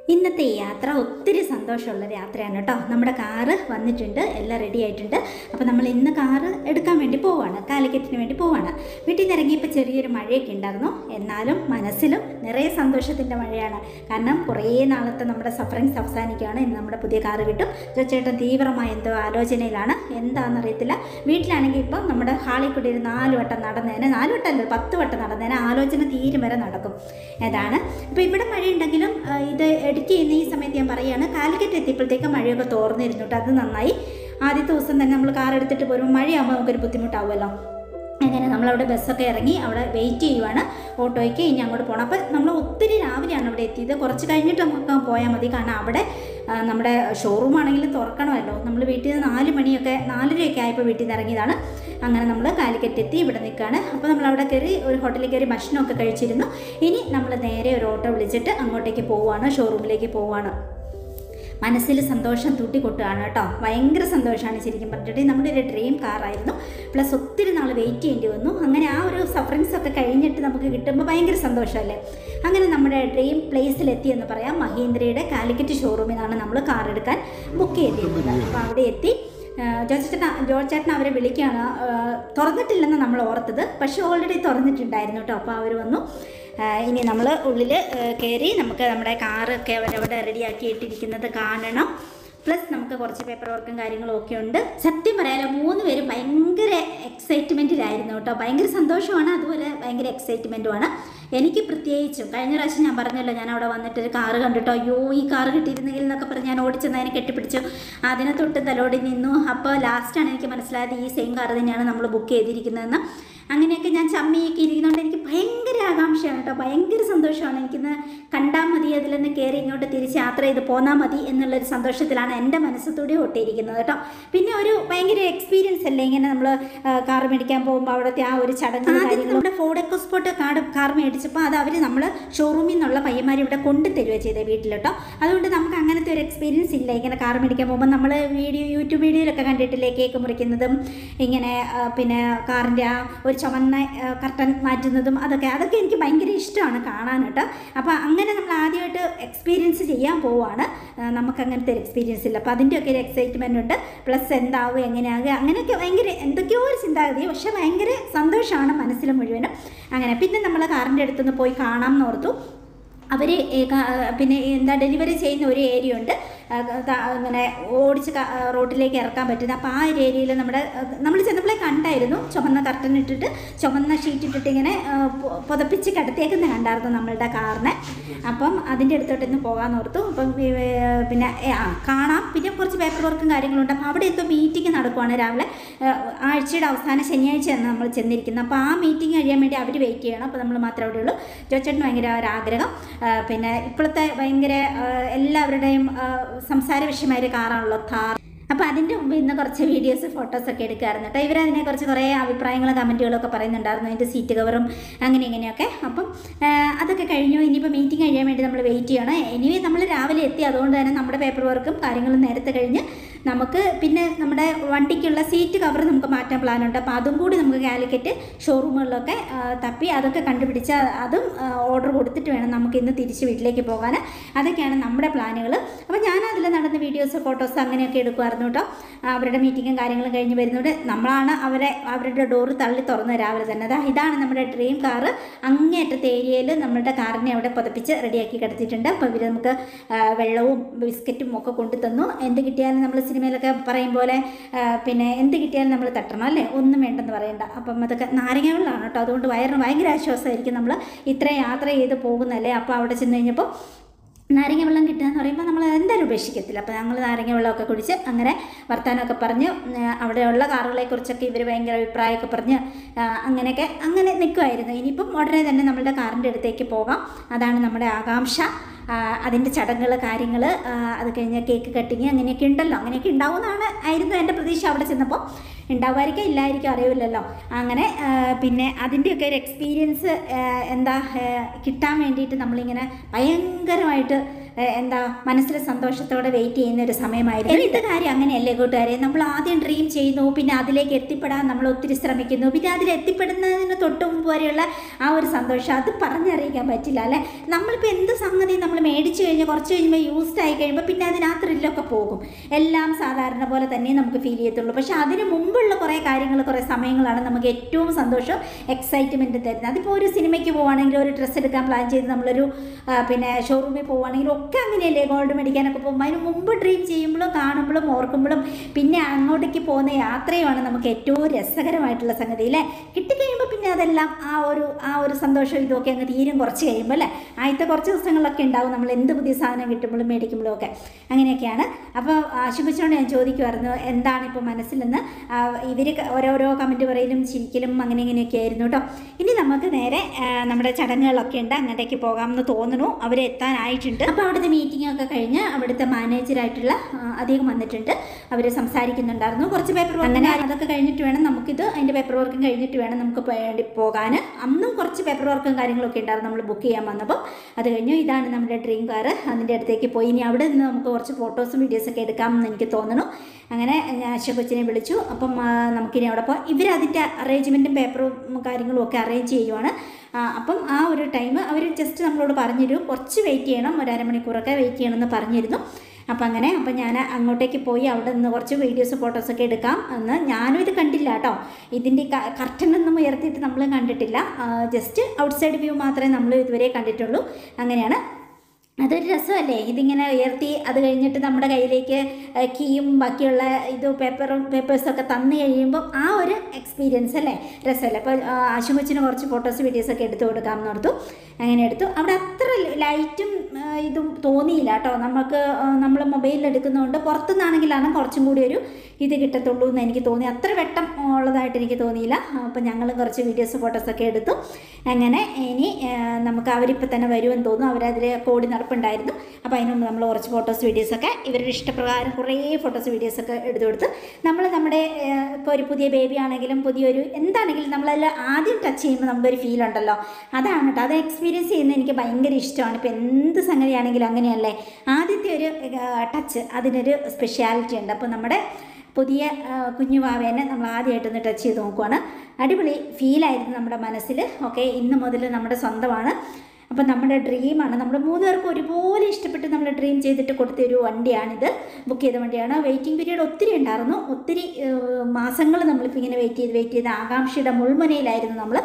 ഇന്നത്തെ ഈ യാത്ര ഒത്തിരി സന്തോഷമുള്ള ഒരു യാത്രയാണ് കേട്ടോ നമ്മുടെ കാറ് വന്നിട്ടുണ്ട് എല്ലാം റെഡി ആയിട്ടുണ്ട് അപ്പോൾ നമ്മൾ ഇന്ന് കാറ് എടുക്കാൻ വേണ്ടി പോവാണ് കാലിക്കറ്റിന് വേണ്ടി പോവാണ് വീട്ടിൽ നിന്ന് ഇറങ്ങിയപ്പോൾ ചെറിയൊരു മഴയൊക്കെ ഉണ്ടായിരുന്നു എന്നാലും മനസ്സിലും നിറയെ സന്തോഷത്തിൻ്റെ മഴയാണ് കാരണം കുറേ നാളത്തെ നമ്മുടെ സഫറിങ്സ് അവസാനിക്കുകയാണ് ഇന്ന് നമ്മുടെ പുതിയ കാറ് കിട്ടും ചേട്ടൻ തീവ്രമായ എന്തോ ആലോചനയിലാണ് എന്താണെന്നറിയത്തില്ല വീട്ടിലാണെങ്കിൽ ഇപ്പം നമ്മുടെ ഹാളിൽ കൂടി ഒരു നാല് വട്ടം നടന്നതിന് നാല് വട്ടം അല്ല പത്ത് വട്ടം നടന്നതിന് ആലോചന തീരും വരെ നടക്കും അതാണ് അപ്പോൾ ഇവിടെ മഴയുണ്ടെങ്കിലും ആ, ഇത് എഡിറ്റ് ചെയ്യുന്ന ഈ സമയത്ത് ഞാൻ പറയുകയാണ് കാലിക്കറ്റ് എത്തിയപ്പോഴത്തേക്ക് മഴയൊക്കെ തോർന്നിരുന്നു കേട്ടോ അത് നന്നായി ആദ്യത്തെ ദിവസം തന്നെ നമ്മൾ കാർ എടുത്തിട്ട് പോരുമ്പോൾ മഴയാകുമ്പോൾ നമുക്കൊരു ബുദ്ധിമുട്ടാവുമല്ലോ അങ്ങനെ നമ്മളവിടെ ബസ്സൊക്കെ ഇറങ്ങി അവിടെ വെയിറ്റ് ചെയ്യുവാണ് ഓട്ടോയ്ക്ക് ഇനി അങ്ങോട്ട് പോകണം അപ്പോൾ നമ്മൾ ഒത്തിരി രാവിലെയാണ് അവിടെ എത്തിയത് കുറച്ച് കഴിഞ്ഞിട്ട് നമുക്ക് പോയാൽ മതി കാരണം അവിടെ ആ, നമ്മുടെ ഷോറൂം ആണെങ്കിലും തുറക്കണമല്ലോ നമ്മൾ വീട്ടിൽ നിന്ന് നാല് മണിയൊക്കെ നാലരയൊക്കെ ആയപ്പോൾ വീട്ടിൽ നിന്ന് ഇറങ്ങിയതാണ് അങ്ങനെ നമ്മൾ കാലിക്കറ്റ് എത്തി ഇവിടെ നിൽക്കുകയാണ് അപ്പോൾ നമ്മൾ അവിടെ കയറി ഒരു ഹോട്ടലിൽ കയറി ഭക്ഷണമൊക്കെ കഴിച്ചിരുന്നു ഇനി നമ്മൾ നേരെ ഒരു ഓട്ടോ വിളിച്ചിട്ട് അങ്ങോട്ടേക്ക് പോവുകയാണ് ഷോറൂമിലേക്ക് പോവുകയാണ് മനസ്സിൽ സന്തോഷം തൂട്ടിക്കൊട്ടുകയാണ് കേട്ടോ ഭയങ്കര സന്തോഷമാണ് ശരിക്കും പറഞ്ഞിട്ട് നമ്മുടെ ഒരു ഡ്രീം കാറായിരുന്നു പ്ലസ് ഒത്തിരി നാൾ വെയിറ്റ് ചെയ്യേണ്ടി വന്നു അങ്ങനെ ആ ഒരു സഫറിങ്സ് ഒക്കെ കഴിഞ്ഞിട്ട് നമുക്ക് കിട്ടുമ്പോൾ ഭയങ്കര സന്തോഷമല്ലേ അങ്ങനെ നമ്മുടെ ഡ്രീം പ്ലേസിലെത്തി എന്ന് പറയാം മഹീന്ദ്രയുടെ കാലിക്കറ്റ് ഷോറൂമിൽ നിന്നാണ് നമ്മൾ കാർ എടുക്കാൻ ബുക്ക് ചെയ്തിരുന്നത് അപ്പോൾ അവിടെ എത്തി ജോർജേട്ടൻ ജോർജേട്ടൻ അവരെ വിളിക്കുകയാണ് ആ, തുറന്നിട്ടില്ലെന്ന് നമ്മൾ ഓർത്തത് പക്ഷേ ഓൾറെഡി തുറന്നിട്ടുണ്ടായിരുന്നു കേട്ടോ അപ്പോൾ അവർ വന്നു ആ, ഇനി നമ്മൾ ഉള്ളിൽ കയറി നമുക്ക് നമ്മുടെ കാറൊക്കെ അവരവിടെ റെഡിയാക്കി ഇട്ടിരിക്കുന്നത് കാണണം പ്ലസ് നമുക്ക് കുറച്ച് പേപ്പർ വർക്കും കാര്യങ്ങളും ഒക്കെ ഉണ്ട് സത്യം പറയാലോ മൂന്ന് പേരും ഭയങ്കര എക്സൈറ്റ്മെൻറ്റിലായിരുന്നു കേട്ടോ ഭയങ്കര സന്തോഷമാണ് അതുപോലെ ഭയങ്കര എക്സൈറ്റ്മെൻറ്റുമാണ് എനിക്ക് പ്രത്യേകിച്ചും കഴിഞ്ഞ പ്രാവശ്യം ഞാൻ പറഞ്ഞല്ലോ ഞാൻ അവിടെ വന്നിട്ട് ഒരു കാറ് കണ്ടിട്ടോ അയ്യോ ഈ കാറ് കിട്ടിയിരുന്നെങ്കിൽ എന്നൊക്കെ പറഞ്ഞ് ഞാൻ ഓടിച്ചെന്ന് അതിനെ കെട്ടിപ്പിടിച്ചു അതിനെ തൊട്ട് തലോടി നിന്നു അപ്പോൾ ലാസ്റ്റാണ് എനിക്ക് മനസ്സിലായത് ഈ സെയിം കാറ് തന്നെയാണ് നമ്മൾ ബുക്ക് ചെയ്തിരിക്കുന്നതെന്ന് അങ്ങനെയൊക്കെ ഞാൻ ചമ്മിയൊക്കെ ഇരിക്കുന്നതുകൊണ്ട് എനിക്ക് ഭയങ്കര ആകാംക്ഷയാണ് കേട്ടോ ഭയങ്കര സന്തോഷമാണ് എനിക്കിന്ന് കണ്ടാൽ മതി അതിൽ നിന്ന് കയറി ഇങ്ങോട്ട് തിരിച്ച് യാത്ര ചെയ്ത് പോന്നാൽ മതി എന്നുള്ളൊരു സന്തോഷത്തിലാണ് എൻ്റെ മനസ്സത്തോടെ ഒട്ടിയിരിക്കുന്നത് കേട്ടോ പിന്നെ ഒരു ഭയങ്കര എക്സ്പീരിയൻസ് അല്ലേ ഇങ്ങനെ നമ്മൾ കാർ മേടിക്കാൻ പോകുമ്പോൾ അവിടുത്തെ ആ ഒരു ചടങ്ങ് ആദ്യം നമ്മുടെ ഫോർഡ് എക്കോസ്പോർട്ട് കാർ കാർ മേടിച്ചപ്പോൾ അത് അവർ നമ്മൾ ഷോറൂമിൽ നിന്നുള്ള പയ്യന്മാർ ഇവിടെ കൊണ്ടു തരുക ചെയ്തത് വീട്ടിൽ കേട്ടോ അതുകൊണ്ട് നമുക്ക് അങ്ങനത്തെ ഒരു എക്സ്പീരിയൻസ് ഇല്ല ഇങ്ങനെ കാർ മേടിക്കാൻ പോകുമ്പോൾ നമ്മൾ വീഡിയോ യൂട്യൂബ് വീഡിയോയിലൊക്കെ കണ്ടിട്ടില്ലേ കേക്ക് മുറിക്കുന്നതും ഇങ്ങനെ ആ, പിന്നെ കാറിൻ്റെ ആ ഒരു ചുവന്ന കർട്ടൻ മാറ്റുന്നതും അതൊക്കെ അതൊക്കെ എനിക്ക് ഭയങ്കര ഇഷ്ടമാണ് കാണാൻ കേട്ടോ അപ്പോൾ അങ്ങനെ നമ്മൾ ആദ്യമായിട്ട് എക്സ്പീരിയൻസ് ചെയ്യാൻ പോവുകയാണ് ആ, നമുക്ക് അങ്ങനത്തെ ഒരു എക്സ്പീരിയൻസ് ഇല്ല അപ്പോൾ അതിൻ്റെയൊക്കെ ഒരു എക്സൈറ്റ്മെൻ്റ് ഉണ്ട് പ്ലസ് എന്താവും എങ്ങനെയാകുക അങ്ങനെയൊക്കെ ഭയങ്കര എന്തൊക്കെയോ ഒരു ചിന്താഗതി പക്ഷേ ഭയങ്കര സന്തോഷമാണ് മനസ്സിൽ മുഴുവനും അങ്ങനെ പിന്നെ നമ്മൾ കാറിൻ്റെ അടുത്തുനിന്ന് പോയി കാണാം എന്ന് ഓർത്തു അവർ പിന്നെ എന്താ ഡെലിവറി ചെയ്യുന്ന ഒരു ഏരിയ ഉണ്ട് ആ, ദാ ഇങ്ങനെ ഓടിച്ച് ക- ആ, റോട്ടിലേക്ക് ഇറക്കാൻ പറ്റുന്ന അപ്പോൾ ആ ഒരു ഏരിയയിൽ നമ്മുടെ നമ്മൾ ചെന്നപ്പോഴേ കണ്ടായിരുന്നു ചുവന്ന കർട്ടൻ ഇട്ടിട്ട് ചുവന്ന ഷീറ്റ് ഇട്ടിട്ട് ഇങ്ങനെ ആ, പൊ- പുതപ്പിച്ച് കിടത്തിയേക്കുന്ന കണ്ടായിരുന്നു നമ്മളുടെ കാറിനെ അപ്പം അതിൻ്റെ അടുത്തോട്ട് ഇന്ന് പോകാമെന്ന് ഓർത്തു അപ്പം ഈ, ഏ, പിന്നെ ഏ, ആ കാണാം പിന്നെ കുറച്ച് പേപ്പർ വർക്കും കാര്യങ്ങളുണ്ട് അപ്പോൾ അവിടെ എന്തോ മീറ്റിംഗ് നടക്കുവാണ് രാവിലെ ആ, ആഴ്ചയുടെ അവസാന ശനിയാഴ്ചയാണ് നമ്മൾ ചെന്നിരിക്കുന്നത് അപ്പോൾ ആ മീറ്റിംഗ് കഴിയാൻ വേണ്ടി അവർ വെയിറ്റ് ചെയ്യണം അപ്പോൾ നമ്മൾ മാത്രമേ അവിടെ ഉള്ളൂ ജോച്ചേട്ടന് ഭയങ്കര ഒരു ആഗ്രഹം ആ, പിന്നെ ഇപ്പോഴത്തെ ഭയങ്കര ആ, എല്ലാവരുടെയും ആ, സംസാര വിഷയമായ ഒരു കാറാണല്ലോ താർ അപ്പോൾ അതിൻ്റെ മുമ്പ് ഇന്ന് കുറച്ച് വീഡിയോസ് ഫോട്ടോസൊക്കെ എടുക്കാറുണ്ട് കേട്ടോ ഇവരതിനെ കുറിച്ച് കുറേ അഭിപ്രായങ്ങളും കമൻറ്റുകളും ഒക്കെ പറയുന്നുണ്ടായിരുന്നു അതിൻ്റെ സീറ്റ് കവറും അങ്ങനെ ഇങ്ങനെയൊക്കെ അപ്പം ആ, അതൊക്കെ കഴിഞ്ഞു ഇനിയിപ്പോൾ മീറ്റിംഗ് കഴിയാൻ വേണ്ടി നമ്മൾ വെയിറ്റ് ചെയ്യണം ഇനി നമ്മൾ രാവിലെ എത്തി അതുകൊണ്ട് തന്നെ നമ്മുടെ പേപ്പർ വർക്കും കാര്യങ്ങളും നേരത്തെ കഴിഞ്ഞ് നമുക്ക് പിന്നെ നമ്മുടെ വണ്ടിക്കുള്ള സീറ്റ് കവർ നമുക്ക് മാറ്റാൻ പ്ലാനുണ്ട് അപ്പോൾ അതും കൂടി നമുക്ക് കാലിക്കറ്റ് ഷോറൂമുകളിലൊക്കെ ആ, തപ്പി അതൊക്കെ കണ്ടുപിടിച്ച് അതും ഓർഡർ കൊടുത്തിട്ട് വേണം നമുക്ക് ഇന്ന് തിരിച്ച് വീട്ടിലേക്ക് പോകാൻ അതൊക്കെയാണ് നമ്മുടെ പ്ലാനുകൾ അപ്പോൾ ഞാൻ അതിൽ നടന്ന വീഡിയോസ് ഫോട്ടോസ് അങ്ങനെയൊക്കെ എടുക്കുമായിരുന്നു കേട്ടോ ആ, അവരുടെ മീറ്റിങ്ങും കാര്യങ്ങളും കഴിഞ്ഞ് വരുന്നതുകൊണ്ട് നമ്മളാണ് അവരെ അവരുടെ ഡോറ് തള്ളി തുറന്ന് രാവിലെ തന്നെ ദാ ഇതാണ് നമ്മുടെ ഡ്രീം കാറ് അങ്ങേയറ്റത്തെ ഏരിയയിൽ നമ്മുടെ കാറിനെ അവിടെ പുതപ്പിച്ച് റെഡിയാക്കി കിടത്തിയിട്ടുണ്ട് അപ്പോൾ ഇവർ നമുക്ക് ആ, വെള്ളവും ബിസ്ക്കറ്റും ഒക്കെ കൊണ്ടു തന്നു എന്ത് കിട്ടിയാലും നമ്മൾ സിനിമയിലൊക്കെ പറയും പോലെ ആ, പിന്നെ എന്ത് കിട്ടിയാലും നമ്മൾ തട്ടണം അല്ലേ ഒന്നും വേണ്ടെന്ന് പറയണ്ട അപ്പം അതൊക്കെ നാരങ്ങ വെള്ളമാണ് കേട്ടോ അതുകൊണ്ട് വയറിന് ഭയങ്കര ആശ്വാസമായിരിക്കും നമ്മൾ ഇത്ര യാത്ര ചെയ്ത് പോകുന്നല്ലേ അപ്പോൾ അവിടെ ചെന്ന് കഴിഞ്ഞപ്പോൾ നാരങ്ങ വെള്ളം കിട്ടുക എന്ന് പറയുമ്പോൾ നമ്മൾ എന്തായാലും ഉപേക്ഷിക്കത്തില്ല അപ്പോൾ ഞങ്ങൾ നാരങ്ങ വെള്ളമൊക്കെ കുടിച്ച് അങ്ങനെ വർത്തമാനമൊക്കെ പറഞ്ഞ് ഉം, അവിടെയുള്ള കാറുകളെക്കുറിച്ചൊക്കെ ഇവർ ഭയങ്കര അഭിപ്രായമൊക്കെ പറഞ്ഞ് ആ, അങ്ങനെയൊക്കെ അങ്ങനെ നിൽക്കുമായിരുന്നു ഇനിയിപ്പം ഉടനെ തന്നെ നമ്മളുടെ കാറിൻ്റെ അടുത്തേക്ക് പോകാം അതാണ് നമ്മുടെ ആകാംക്ഷ ആ, അതിൻ്റെ ചടങ്ങുകൾ കാര്യങ്ങൾ അത് കഴിഞ്ഞ് കേക്ക് കട്ടിങ് അങ്ങനെയൊക്കെ ഉണ്ടല്ലോ അങ്ങനെയൊക്കെ ഉണ്ടാവുമെന്നാണ് ആയിരുന്നു എൻ്റെ പ്രതീക്ഷ അവിടെ ചെന്നപ്പോൾ ഉണ്ടാവുമായിരിക്കും ഇല്ലായിരിക്കും അറിയില്ലല്ലോ അങ്ങനെ ആ, പിന്നെ അതിൻ്റെയൊക്കെ ഒരു എക്സ്പീരിയൻസ് എന്താ ആ, കിട്ടാൻ വേണ്ടിയിട്ട് നമ്മളിങ്ങനെ ഭയങ്കരമായിട്ട് ഏഹ്, എന്താ മനസ്സിൽ സന്തോഷത്തോടെ വെയിറ്റ് ചെയ്യുന്ന ഒരു സമയമായിരുന്നു ഇത് കാര്യം അങ്ങനെയല്ലേ കൂട്ടുകാരെ നമ്മൾ ആദ്യം ഡ്രീം ചെയ്യുന്നു പിന്നെ അതിലേക്ക് എത്തിപ്പെടാൻ നമ്മൾ ഒത്തിരി ശ്രമിക്കുന്നു പിന്നെ അതിൽ എത്തിപ്പെടുന്നതിന് തൊട്ട് മുമ്പ് വരെയുള്ള ആ ഒരു സന്തോഷം അത് പറഞ്ഞറിയിക്കാൻ പറ്റില്ല അല്ലേ നമ്മളിപ്പോൾ എന്ത് സംഗതി നമ്മൾ മേടിച്ചു കഴിഞ്ഞാൽ കുറച്ച് കഴിയുമ്പോൾ യൂസ്ഡ് ആയി കഴിയുമ്പോൾ പിന്നെ അതിന് ആ ത്രില്ലൊക്കെ പോകും എല്ലാം സാധാരണ പോലെ തന്നെ നമുക്ക് ഫീൽ ചെയ്യത്തുള്ളൂ പക്ഷേ അതിന് മുമ്പുള്ള കുറേ കാര്യങ്ങൾ കുറേ സമയങ്ങളാണ് നമുക്ക് ഏറ്റവും സന്തോഷം എക്സൈറ്റ്മെൻറ്റ് തരുന്നത് അതിപ്പോൾ ഒരു സിനിമയ്ക്ക് പോവുകയാണെങ്കിൽ ഒരു ഡ്രസ്സ് എടുക്കാൻ പ്ലാൻ ചെയ്ത് നമ്മളൊരു ആ, പിന്നെ ഷോറൂമിൽ പോവുകയാണെങ്കിലും ഒക്കെ അങ്ങനെയല്ലേ ഗോൾഡ് മേടിക്കാനൊക്കെ പോകുമ്പോൾ അതിന് മുമ്പ് ഡ്രീം ചെയ്യുമ്പോഴും കാണുമ്പോഴും ഓർക്കുമ്പോഴും പിന്നെ അങ്ങോട്ടേക്ക് പോകുന്ന യാത്രയുമാണ് നമുക്ക് ഏറ്റവും രസകരമായിട്ടുള്ള സംഗതി അല്ലേ കിട്ടിക്കഴിയുമ്പോൾ പിന്നെ അതെല്ലാം ആ ഒരു ആ ഒരു സന്തോഷം ഇതൊക്കെ അങ്ങ് തീരും കുറച്ച് കഴിയുമ്പോൾ അല്ലേ ആദ്യത്തെ കുറച്ച് ദിവസങ്ങളിലൊക്കെ ഉണ്ടാവും നമ്മൾ എന്ത് പുതിയ സാധനം കിട്ടുമ്പോഴും മേടിക്കുമ്പോഴും ഒക്കെ അങ്ങനെയൊക്കെയാണ് അപ്പോൾ ആശുപത്രിയോട് ഞാൻ ചോദിക്കുമായിരുന്നു എന്താണ് ഇപ്പോൾ മനസ്സിലെന്ന് ഇവർ ഓരോരോ കമൻറ്റ് പറയലും ചിരിക്കലും അങ്ങനെ ഇങ്ങനെയൊക്കെ ആയിരുന്നു കേട്ടോ ഇനി നമുക്ക് നേരെ ആ, നമ്മുടെ ചടങ്ങുകളൊക്കെ ഉണ്ട് അങ്ങോട്ടേക്ക് പോകാമെന്ന് തോന്നുന്നു അവർ എത്താനായിട്ടുണ്ട് അപ്പോൾ അവിടുത്തെ മീറ്റിംഗ് ഒക്കെ കഴിഞ്ഞ് അവിടുത്തെ മാനേജറായിട്ടുള്ള ആ, അദ്ദേഹം വന്നിട്ടുണ്ട് അവർ സംസാരിക്കുന്നുണ്ടായിരുന്നു കുറച്ച് പേപ്പർ അങ്ങനെ അതൊക്കെ കഴിഞ്ഞിട്ട് വേണം നമുക്കിത് അതിൻ്റെ പേപ്പർ വർക്കും കഴിഞ്ഞിട്ട് വേണം നമുക്ക് വേണ്ടി പോകാൻ അന്നും കുറച്ച് പേപ്പർ വർക്കും കാര്യങ്ങളൊക്കെ ഉണ്ടായിരുന്നു നമ്മൾ ബുക്ക് ചെയ്യാൻ വന്നപ്പോൾ അത് കഴിഞ്ഞു ഇതാണ് നമ്മുടെ ഡ്രീം കാർ അതിൻ്റെ അടുത്തേക്ക് പോയി ഇനി അവിടെ നിന്ന് നമുക്ക് കുറച്ച് ഫോട്ടോസും വീഡിയോസൊക്കെ എടുക്കാമെന്ന് എനിക്ക് തോന്നുന്നു അങ്ങനെ ഞാൻ ആശ കൊച്ചിനെ വിളിച്ചു അപ്പം ആ, നമുക്കിനി അവിടെ പോകാം ഇവരതിൻ്റെ അറേഞ്ച്മെൻറ്റും പേപ്പറും കാര്യങ്ങളും ഒക്കെ അറേഞ്ച് ചെയ്യുവാണ് ആ, അപ്പം ആ ഒരു ടൈം അവർ ജസ്റ്റ് നമ്മളോട് പറഞ്ഞിരുന്നു കുറച്ച് വെയിറ്റ് ചെയ്യണം ഒരു അരമണിക്കൂറൊക്കെ വെയിറ്റ് ചെയ്യണമെന്ന് പറഞ്ഞിരുന്നു അപ്പം അങ്ങനെ അപ്പം ഞാൻ അങ്ങോട്ടേക്ക് പോയി അവിടെ നിന്ന് കുറച്ച് വീഡിയോസ് ഫോട്ടോസൊക്കെ എടുക്കാം എന്ന് ഞാനും ഇത് കണ്ടില്ല കേട്ടോ ഇതിൻ്റെ കർട്ടനൊന്നും ഉയർത്തിയിട്ട് നമ്മൾ കണ്ടിട്ടില്ല ജസ്റ്റ് ഔട്ട്സൈഡ് വ്യൂ മാത്രമേ നമ്മൾ ഇതുവരെ കണ്ടിട്ടുള്ളൂ അങ്ങനെയാണ് അതൊരു രസമല്ലേ ഇതിങ്ങനെ ഉയർത്തി അത് കഴിഞ്ഞിട്ട് നമ്മുടെ കയ്യിലേക്ക് ഏഹ്, കീയും ബാക്കിയുള്ള ഇത് പേപ്പറും പേപ്പേഴ്സൊക്കെ തന്നു കഴിയുമ്പോൾ ആ ഒരു എക്സ്പീരിയൻസ് അല്ലേ രസമല്ലേ അപ്പോൾ ആശുപത്രിന് കുറച്ച് ഫോട്ടോസ് വീഡിയോസൊക്കെ എടുത്തു കൊടുക്കാമെന്ന് ഓർത്തു അങ്ങനെ എടുത്തു അവിടെ അത്ര ലൈറ്റും ഏഹ്, ഇതും തോന്നിയില്ല കേട്ടോ നമുക്ക് നമ്മൾ മൊബൈലിൽ എടുക്കുന്നതുകൊണ്ട് പുറത്തുനിന്നാണെങ്കിലാണ് കുറച്ചും കൂടി ഒരു ഇത് കിട്ടത്തുള്ളൂ എന്ന് എനിക്ക് തോന്നി അത്ര വെട്ടം ഉള്ളതായിട്ട് എനിക്ക് തോന്നിയില്ല അപ്പോൾ ഞങ്ങൾ കുറച്ച് വീഡിയോസ് ഫോട്ടോസൊക്കെ എടുത്തു അങ്ങനെ ഇനി ഏഹ്, നമുക്ക് അവരിപ്പോൾ തന്നെ വരുമെന്ന് തോന്നുന്നു അവരതിൽ കോടി നടപ്പുണ്ടായിരുന്നു അപ്പോൾ അതിന് മുമ്പ് നമ്മൾ കുറച്ച് ഫോട്ടോസ് വീഡിയോസൊക്കെ ഇവരുടെ ഇഷ്ടപ്രകാരം കുറേ ഫോട്ടോസ് വീഡിയോസൊക്കെ എടുത്തു കൊടുത്ത് നമ്മൾ നമ്മുടെ ഏഹ്, ഇപ്പോൾ ഒരു പുതിയ ബേബി ആണെങ്കിലും പുതിയൊരു എന്താണെങ്കിലും നമ്മളതിൽ ആദ്യം ടച്ച് ചെയ്യുമ്പോൾ നമുക്കൊരു ഫീൽ ഉണ്ടല്ലോ അതാണ് കേട്ടോ അത് എക്സ്പീരിയൻസ് ചെയ്യുന്നത് എനിക്ക് ഭയങ്കര ഇഷ്ടമാണ് ഇപ്പോൾ എന്ത് സംഗതിയാണെങ്കിലും അങ്ങനെയല്ലേ ആദ്യത്തെ ഒരു ടച്ച് അതിനൊരു സ്പെഷ്യാലിറ്റി ഉണ്ട് അപ്പോൾ നമ്മുടെ പുതിയ ആ, കുഞ്ഞു വാവേനെ നമ്മൾ ആദ്യമായിട്ടൊന്ന് ടച്ച് ചെയ്ത് നോക്കുവാണ് അടിപൊളി ഫീലായിരുന്നു നമ്മുടെ മനസ്സിൽ ഓക്കെ ഇന്ന് മുതൽ നമ്മുടെ സ്വന്തമാണ് അപ്പം നമ്മുടെ ഡ്രീമാണ് നമ്മൾ മൂന്ന് പേർക്കും ഒരുപോലെ ഇഷ്ടപ്പെട്ട് നമ്മൾ ഡ്രീം ചെയ്തിട്ട് കൊടുത്ത ഒരു വണ്ടിയാണിത് ബുക്ക് ചെയ്ത വണ്ടിയാണ് വെയിറ്റിംഗ് പീരീഡ് ഒത്തിരി ഉണ്ടായിരുന്നു ഒത്തിരി മാസങ്ങൾ നമ്മളിപ്പോൾ ഇങ്ങനെ വെയിറ്റ് ചെയ്ത് വെയിറ്റ് ചെയ്ത് ആകാംക്ഷയുടെ മുൾമുനയിലായിരുന്നു നമ്മൾ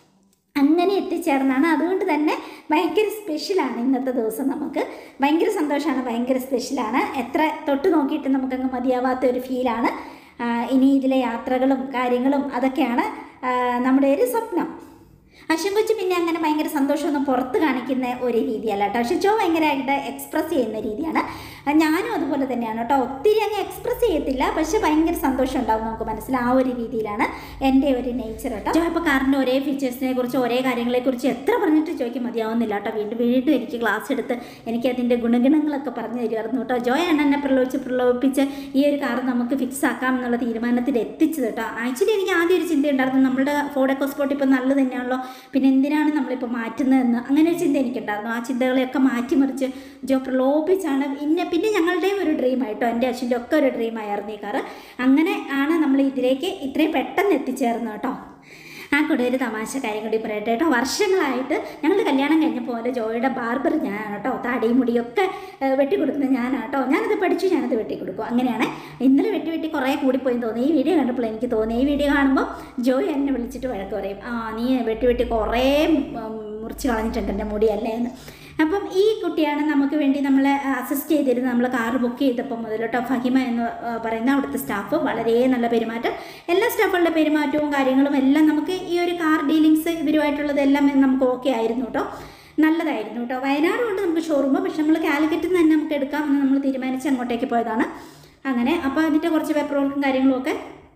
അങ്ങനെ എത്തിച്ചേർന്നാണ് അതുകൊണ്ട് തന്നെ ഭയങ്കര സ്പെഷ്യലാണ് ഇന്നത്തെ ദിവസം നമുക്ക് ഭയങ്കര സന്തോഷമാണ് ഭയങ്കര സ്പെഷ്യലാണ് എത്ര തൊട്ട് നോക്കിയിട്ട് നമുക്കങ്ങ് മതിയാവാത്ത ഒരു ഫീലാണ് ആ, ഇനി ഇതിലെ യാത്രകളും കാര്യങ്ങളും അതൊക്കെയാണ് ആ, നമ്മുടെ ഒരു സ്വപ്നം അശ്വൻ കൊച്ചു പിന്നെ അങ്ങനെ ഭയങ്കര സന്തോഷമൊന്നും പുറത്ത് കാണിക്കുന്ന ഒരു രീതിയല്ല കേട്ടോ പക്ഷെ ചോ ഭയങ്കരമായിട്ട് എക്സ്പ്രസ് ചെയ്യുന്ന രീതിയാണ് ആ, ഞാനും അതുപോലെ തന്നെയാണ് കേട്ടോ ഒത്തിരി അങ്ങ് എക്സ്പ്രസ് ചെയ്യത്തില്ല പക്ഷെ ഭയങ്കര സന്തോഷം ഉണ്ടാവും നമുക്ക് മനസ്സിൽ ആ ഒരു രീതിയിലാണ് എൻ്റെ ഒരു നേച്ചർ കേട്ടോ ജോ ഇപ്പോൾ കാറിൻ്റെ ഒരേ ഫീച്ചേഴ്സിനെ കുറിച്ച് ഒരേ കാര്യങ്ങളെക്കുറിച്ച് എത്ര പറഞ്ഞിട്ട് ചോദിക്കാൻ മതിയാവുന്നില്ല കേട്ടോ വീണ്ടും വീണ്ടും എനിക്ക് ക്ലാസ് എടുത്ത് എനിക്ക് അതിൻ്റെ ഗുണഗണങ്ങളൊക്കെ പറഞ്ഞു തരുമായിരുന്നു കേട്ടോ ജോയാണ് എന്നെ പ്രലോഭിച്ച് പ്രലോഭിപ്പിച്ച് ഈ ഒരു കാർ നമുക്ക് ഫിക്സ് ആക്കാം എന്നുള്ള തീരുമാനത്തിൽ എത്തിച്ചത് കേട്ടോ ആക്ച്വലി എനിക്ക് ആദ്യം ഒരു ചിന്തയുണ്ടായിരുന്നു നമ്മുടെ ഫോർഡ് എക്കോസ്പോർട്ട് ഇപ്പോൾ നല്ലത് തന്നെയാണല്ലോ പിന്നെ എന്തിനാണ് നമ്മളിപ്പോൾ മാറ്റുന്നതെന്ന് അങ്ങനെ ഒരു ചിന്ത എനിക്കുണ്ടായിരുന്നു ആ ചിന്തകളെയൊക്കെ മാറ്റിമറിച്ച് ജോ പ്രലോഭിച്ചാണ് പിന്നെ പിന്നെ ഞങ്ങളുടെയും ഒരു ഡ്രീം ആയിട്ടോ എൻ്റെ അച്ഛൻ്റെ ഒക്കെ ഒരു ഡ്രീം ആയിരുന്നു ഈ കാറ് അങ്ങനെ ആണ് നമ്മൾ ഇതിലേക്ക് ഇത്രയും പെട്ടെന്ന് എത്തിച്ചേർന്നത് കേട്ടോ ആ കൂടെ ഒരു തമാശ കാര്യം കൂടി പറയട്ടെ കേട്ടോ വർഷങ്ങളായിട്ട് ഞങ്ങൾ കല്യാണം കഴിഞ്ഞപ്പോൾ പോലെ ജോയുടെ ബാർബർ ഞാനാണ് കേട്ടോ താടിയും മുടിയൊക്കെ ഏഹ്, വെട്ടിക്കൊടുക്കുന്നത് ഞാനാണ് കേട്ടോ ഞാനത് പഠിച്ചു ഞാനത് വെട്ടിക്കൊടുക്കും അങ്ങനെയാണ് ഇന്നലെ വെട്ടി വെട്ടി കുറേ കൂടിപ്പോയി തോന്നി ഈ വീഡിയോ കണ്ടപ്പോൾ എനിക്ക് തോന്നി ഈ വീഡിയോ കാണുമ്പോൾ ജോയ് എന്നെ വിളിച്ചിട്ട് വഴക്ക് പറയും ആ നീ വെട്ടി വെട്ടി കുറേ ഉം, മുറിച്ച് കളഞ്ഞിട്ടുണ്ട് എൻ്റെ മുടിയല്ലേ എന്ന് അപ്പം ഈ കുട്ടിയാണ് നമുക്ക് വേണ്ടി നമ്മളെ അസിസ്റ്റ് ചെയ്തിരുന്നത് നമ്മൾ കാർ ബുക്ക് ചെയ്തപ്പോൾ മുതൽ കേട്ടോ ഫഹിമ എന്ന് ആ, പറയുന്ന അവിടുത്തെ സ്റ്റാഫ് വളരെ നല്ല പെരുമാറ്റം എല്ലാ സ്റ്റാഫുകളുടെ പെരുമാറ്റവും കാര്യങ്ങളും എല്ലാം നമുക്ക് ഈ ഒരു കാർ ഡീലിങ്സ് ഇവരുമായിട്ടുള്ളതെല്ലാം നമുക്ക് ഓക്കെ ആയിരുന്നു കേട്ടോ നല്ലതായിരുന്നു കേട്ടോ വയനാട് കൊണ്ട് നമുക്ക് ഷോറൂം പക്ഷെ നമ്മൾ കാലിക്കറ്റിൽ നിന്ന് തന്നെ നമുക്ക് എടുക്കാമെന്ന് നമ്മൾ തീരുമാനിച്ച് അങ്ങോട്ടേക്ക് പോയതാണ് അങ്ങനെ അപ്പോൾ അതിൻ്റെ കുറച്ച് പേപ്പർ വർക്കും കാര്യങ്ങളും ഒക്കെ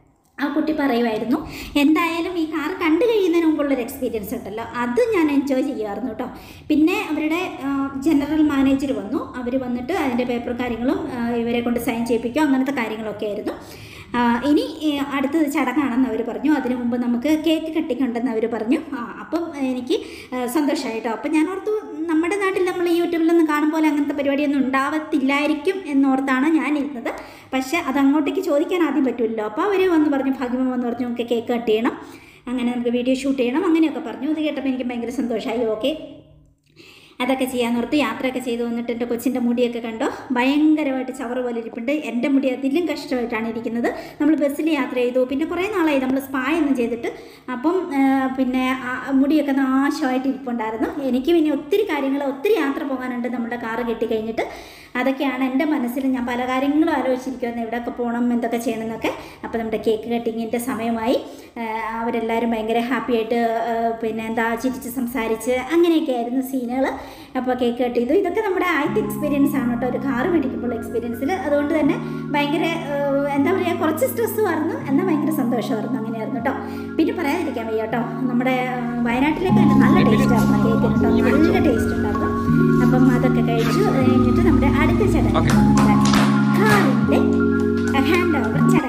ആ കുട്ടി പറയുമായിരുന്നു എന്തായാലും ഈ കാർ കണ്ടു കഴിയുന്നതിന് മുമ്പുള്ളൊരു എക്സ്പീരിയൻസ് ഉണ്ടല്ലോ അത് ഞാൻ എൻജോയ് ചെയ്യുമായിരുന്നു കേട്ടോ പിന്നെ അവരുടെ ജനറൽ മാനേജർ വന്നു അവർ വന്നിട്ട് അതിൻ്റെ പേപ്പർ കാര്യങ്ങളും ആ, ഇവരെ കൊണ്ട് സൈൻ ചെയ്യിപ്പിക്കുക അങ്ങനത്തെ കാര്യങ്ങളൊക്കെ ആയിരുന്നു ആ, ഇനി ഏ, അടുത്തത് ചടങ്ങാണെന്ന് അവർ പറഞ്ഞു അതിനു മുമ്പ് നമുക്ക് കേക്ക് കട്ടിങ് ഉണ്ടെന്ന് അവർ പറഞ്ഞു ആ അപ്പം എനിക്ക് സന്തോഷമായിട്ടോ അപ്പം ഞാൻ ഓർത്തു നമ്മുടെ നാട്ടിൽ നമ്മൾ യൂട്യൂബിലൊന്നും കാണും പോലെ അങ്ങനത്തെ പരിപാടിയൊന്നും ഉണ്ടാവത്തില്ലായിരിക്കും എന്നോർത്താണ് ഞാൻ ഇരുന്നത് പക്ഷേ അത് അങ്ങോട്ടേക്ക് ചോദിക്കാൻ ആദ്യം പറ്റുമല്ലോ അപ്പോൾ അവർ വന്ന് പറഞ്ഞു ഭാഗ്യമ വന്ന് പറഞ്ഞു നമുക്ക് കേക്ക് കട്ട് ചെയ്യണം അങ്ങനെ നമുക്ക് വീഡിയോ ഷൂട്ട് ചെയ്യണം അങ്ങനെയൊക്കെ പറഞ്ഞു അത് കേട്ടപ്പോൾ എനിക്ക് ഭയങ്കര സന്തോഷമായി ഓക്കെ അതൊക്കെ ചെയ്യാൻ ഓർത്ത് യാത്രയൊക്കെ ചെയ്ത് വന്നിട്ട് എൻ്റെ കൊച്ചിൻ്റെ മുടിയൊക്കെ കണ്ടോ ഭയങ്കരമായിട്ട് ചവറ് പോലെ ഇരിപ്പുണ്ട് എൻ്റെ മുടി അതിലും കഷ്ടമായിട്ടാണ് ഇരിക്കുന്നത് നമ്മൾ ബസ്സിൽ യാത്ര ചെയ്തു പിന്നെ കുറേ നാളായി നമ്മൾ സ്പായൊന്നും ചെയ്തിട്ട് അപ്പം ആ, പിന്നെ ആ മുടിയൊക്കെ നാശമായിട്ട് ഇരിപ്പുണ്ടായിരുന്നു എനിക്ക് പിന്നെ ഒത്തിരി കാര്യങ്ങൾ ഒത്തിരി യാത്ര പോകാനുണ്ട് നമ്മുടെ കാറ് കിട്ടിക്കഴിഞ്ഞിട്ട് അതൊക്കെയാണ് എൻ്റെ മനസ്സിൽ ഞാൻ പല കാര്യങ്ങളും ആലോചിച്ചിരിക്കുന്നത് എവിടെയൊക്കെ പോകണം എന്തൊക്കെ ചെയ്യണം എന്നൊക്കെ അപ്പോൾ നമ്മുടെ കേക്ക് കട്ടിങ്ങിൻ്റെ സമയമായി ആ, അവരെല്ലാവരും ഭയങ്കര ഹാപ്പി ആയിട്ട് ആ, പിന്നെ എന്താ ചിരിച്ച് സംസാരിച്ച് അങ്ങനെയൊക്കെ ആയിരുന്നു സീനുകൾ അപ്പോൾ കേക്ക് കട്ട് ചെയ്തു ഇതൊക്കെ നമ്മുടെ ആദ്യത്തെ എക്സ്പീരിയൻസ് ആണ് കേട്ടോ ഒരു കാറ് മേടിക്കുമ്പോൾ എക്സ്പീരിയൻസിൽ അതുകൊണ്ട് തന്നെ ഭയങ്കര ആ, എന്താ പറയുക കുറച്ച് സ്ട്രെസ്സുമായിരുന്നു എന്നാൽ ഭയങ്കര സന്തോഷമായിരുന്നു അങ്ങനെയായിരുന്നു കേട്ടോ പിന്നെ പറയാതിരിക്കാൻ വയ്യ കേട്ടോ നമ്മുടെ ആ, വയനാട്ടിലേക്ക് തന്നെ നല്ല ടേസ്റ്റ് ആയിരുന്നു കേക്കിന് കേട്ടോ നല്ല ടേസ്റ്റ് ഉണ്ടായിരുന്നു അപ്പം അതൊക്കെ കഴിച്ചു അത് കഴിഞ്ഞിട്ട് നമ്മുടെ അടുത്ത ചടങ്ങ് Okay. നമ്മുടെ കാറിൻ്റെ ഹാൻഡ് ഓവർ ചടങ്ങ്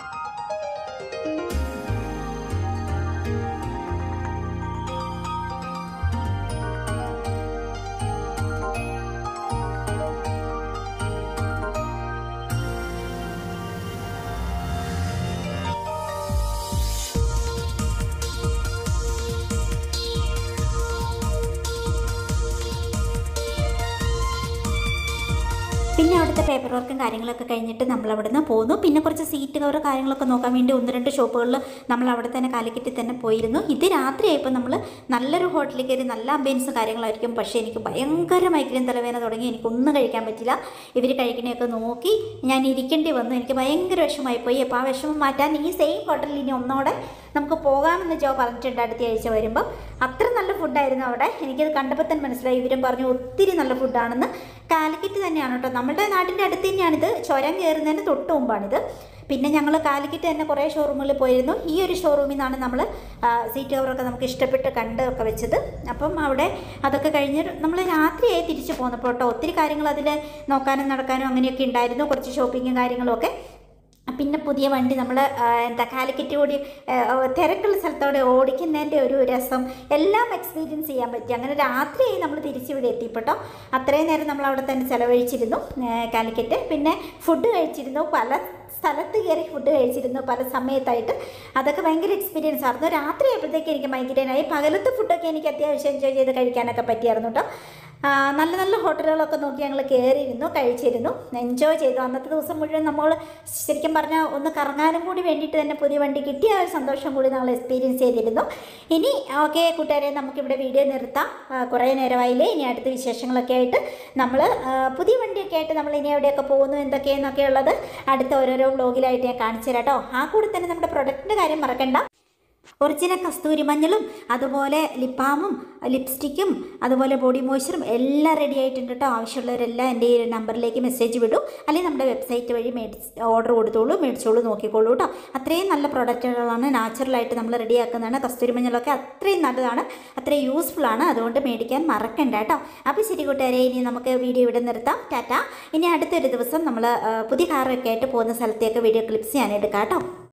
പിന്നെ അവിടുത്തെ പേപ്പർ വർക്കും കാര്യങ്ങളൊക്കെ കഴിഞ്ഞിട്ട് നമ്മൾ അവിടെ നിന്ന് പോന്നു പിന്നെ കുറച്ച് സീറ്റ് കവർ കാര്യങ്ങളൊക്കെ നോക്കാൻ വേണ്ടി ഒന്ന് രണ്ട് ഷോപ്പുകളിൽ നമ്മൾ അവിടെ തന്നെ കാലിക്കറ്റിൽ തന്നെ പോയിരുന്നു ഇത് രാത്രിയായപ്പോൾ നമ്മൾ നല്ലൊരു ഹോട്ടലിൽ കയറി നല്ല അംബിയൻസ് കാര്യങ്ങളായിരിക്കും പക്ഷേ എനിക്ക് ഭയങ്കര മൈഗ്രെയിൻ തലവേദന തുടങ്ങി എനിക്കൊന്നും കഴിക്കാൻ പറ്റില്ല ഇവർ കഴിക്കണയൊക്കെ നോക്കി ഞാൻ ഇരിക്കേണ്ടി വന്നു എനിക്ക് ഭയങ്കര വിഷമമായി പോയി അപ്പോൾ ആ വിഷമം മാറ്റാൻ ഈ സെയിം ഹോട്ടലിൽ ഇനി ഒന്നോടെ നമുക്ക് പോകാമെന്ന് ജോ പറഞ്ഞിട്ടുണ്ട് അടുത്ത ആഴ്ച വരുമ്പോൾ അത്ര നല്ല ഫുഡായിരുന്നു അവിടെ എനിക്കത് കണ്ടപ്പോൾ തന്നെ മനസ്സിലായി ഇവരും പറഞ്ഞു ഒത്തിരി നല്ല ഫുഡാണെന്ന് കാലിക്കറ്റ് തന്നെയാണ് കേട്ടോ നമ്മുടെ നാട്ടിൻ്റെ അടുത്ത് തന്നെയാണിത് ചുരം കയറുന്നതിന് തൊട്ട് മുമ്പാണിത് പിന്നെ ഞങ്ങൾ കാലിക്കറ്റ് തന്നെ കുറേ ഷോറൂമുകളിൽ പോയിരുന്നു ഈ ഒരു ഷോറൂമിൽ നിന്നാണ് നമ്മൾ സീറ്റ് കവറൊക്കെ നമുക്ക് ഇഷ്ടപ്പെട്ട് കണ്ട് ഒക്കെ വെച്ചത് അപ്പം അവിടെ അതൊക്കെ കഴിഞ്ഞ് നമ്മൾ രാത്രിയായി തിരിച്ചു പോന്നപ്പോൾ കേട്ടോ ഒത്തിരി കാര്യങ്ങൾ അതിൽ നോക്കാനും നടക്കാനും അങ്ങനെയൊക്കെ ഉണ്ടായിരുന്നു കുറച്ച് ഷോപ്പിങ്ങും കാര്യങ്ങളും ഒക്കെ പിന്നെ പുതിയ വണ്ടി നമ്മൾ എന്താ കാലിക്കറ്റ് ഓടി ആ, തിരക്കുള്ള സ്ഥലത്തോടെ ഓടിക്കുന്നതിൻ്റെ ഒരു രസം എല്ലാം എക്സ്പീരിയൻസ് ചെയ്യാൻ പറ്റി അങ്ങനെ രാത്രിയായി നമ്മൾ തിരിച്ചിവിടെ എത്തിപ്പെട്ടോ അത്രയും നേരം നമ്മൾ അവിടെ തന്നെ ചിലവഴിച്ചിരുന്നു ആ, കാലിക്കറ്റ് പിന്നെ ഫുഡ് കഴിച്ചിരുന്നു പല സ്ഥലത്ത് കയറി ഫുഡ് കഴിച്ചിരുന്നു പല സമയത്തായിട്ട് അതൊക്കെ ഭയങ്കര എക്സ്പീരിയൻസ് ആയിരുന്നു രാത്രി ആയപ്പോഴത്തേക്ക് എനിക്ക് മൈഗ്രൈനായി പകലത്തെ ഫുഡൊക്കെ എനിക്ക് അത്യാവശ്യം എൻജോയ് ചെയ്ത് കഴിക്കാനൊക്കെ പറ്റിയായിരുന്നു കേട്ടോ ആ, നല്ല നല്ല ഹോട്ടലുകളൊക്കെ നോക്കി ഞങ്ങൾ കയറിയിരുന്നു കഴിച്ചിരുന്നു എൻജോയ് ചെയ്തു അന്നത്തെ ദിവസം മുഴുവൻ നമ്മൾ ശരിക്കും പറഞ്ഞാൽ ഒന്ന് കറങ്ങാനും കൂടി വേണ്ടിയിട്ട് തന്നെ പുതിയ വണ്ടി കിട്ടിയ ആ ഒരു സന്തോഷം കൂടി നമ്മൾ എക്സ്പീരിയൻസ് ചെയ്തിരുന്നു ഇനി ഓക്കെ കൂട്ടുകാരെ നമുക്കിവിടെ വീഡിയോ നിർത്താം ആ, കുറേ നേരമായില്ലേ ഇനി അടുത്ത വിശേഷങ്ങളൊക്കെ ആയിട്ട് നമ്മൾ പുതിയ വണ്ടിയൊക്കെ ആയിട്ട് നമ്മൾ ഇനി എവിടെയൊക്കെ പോകുന്നു എന്തൊക്കെയെന്നൊക്കെ ഉള്ളത് അടുത്ത ഓരോരോ വ്ലോഗിലായിട്ട് ഞാൻ കാണിച്ചു തരാം കേട്ടോ ആ കൂടെ തന്നെ നമ്മുടെ പ്രൊഡക്റ്റിൻ്റെ കാര്യം മറക്കണ്ട ഒറിജിനൽ കസ്തൂരി മഞ്ഞളും അതുപോലെ ലിപ്പാമും ലിപ്സ്റ്റിക്കും അതുപോലെ ബോഡി മോയ്സ്ചറും എല്ലാം റെഡി ആയിട്ടുണ്ട് കേട്ടോ ആവശ്യമുള്ളവരെല്ലാം എൻ്റെ ഈ നമ്പറിലേക്ക് മെസ്സേജ് വിടും അല്ലെങ്കിൽ നമ്മുടെ വെബ്സൈറ്റ് വഴി മേടിച്ച് ഓർഡർ കൊടുത്തോളൂ മേടിച്ചോളൂ നോക്കിക്കോളൂ കേട്ടോ അത്രയും നല്ല പ്രോഡക്റ്റുകളാണ് നാച്ചുറലായിട്ട് നമ്മൾ റെഡിയാക്കുന്നതാണ് കസ്തൂരി മഞ്ഞളൊക്കെ അത്രയും നല്ലതാണ് അത്രയും യൂസ്ഫുൾ ആണ് അതുകൊണ്ട് മേടിക്കാൻ മറക്കണ്ട കേട്ടോ അപ്പോൾ ശരി കൂട്ടുകാരെ ഇനി നമുക്ക് വീഡിയോ ഇവിടെ നിർത്താം ടാറ്റ ഇനി അടുത്തൊരു ദിവസം നമ്മൾ പുതിയ കാറൊക്കെ ആയിട്ട് പോകുന്ന സ്ഥലത്തേക്ക് വീഡിയോ ക്ലിപ്സ് ഞാൻ എടുക്കാം കേട്ടോ